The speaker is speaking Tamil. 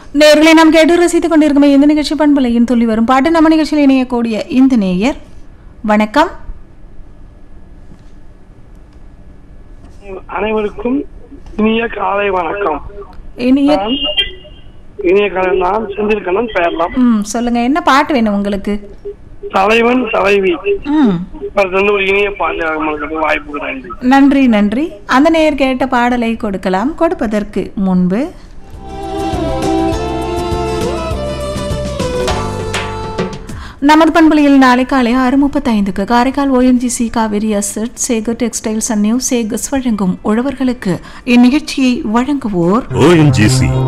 நேர்களை நாம் கேட்டு ரசித்துக் கொண்டிருக்கும் இந்த நிகழ்ச்சி பண்பலையின் துள்ளி வரும் பாட்டு நம்ம நிகழ்ச்சியில் இணையக்கூடிய இந்த நேயர் வணக்கம் அனைவருக்கும் இனிய காலை வணக்கம் இனிய நான் இனிய காலை நான் செந்தில்கண்ணன் பெயர்லாம் ம் சொல்லுங்க என்ன பாட்டு வேணும் உங்களுக்கு தலைவன் தலைவி ம் அது வந்து ஒரு இனிய பாண்டியாக வாய்ப்பு நன்றி நன்றி நன்றி அந்த நேயர் கேட்ட பாடலை கொடுக்கலாம் கொடுப்பதற்கு முன்பு நமது பண்பலையில் நாளை காலை ஆறு முப்பத்தைந்துக்கு Karaikal ONGC Kaveri asset Sekar textiles and new Sekars வழங்கும் உழவர்களுக்கு இந்நிகழ்ச்சியை வழங்குவோர் ஓஎன்ஜிசி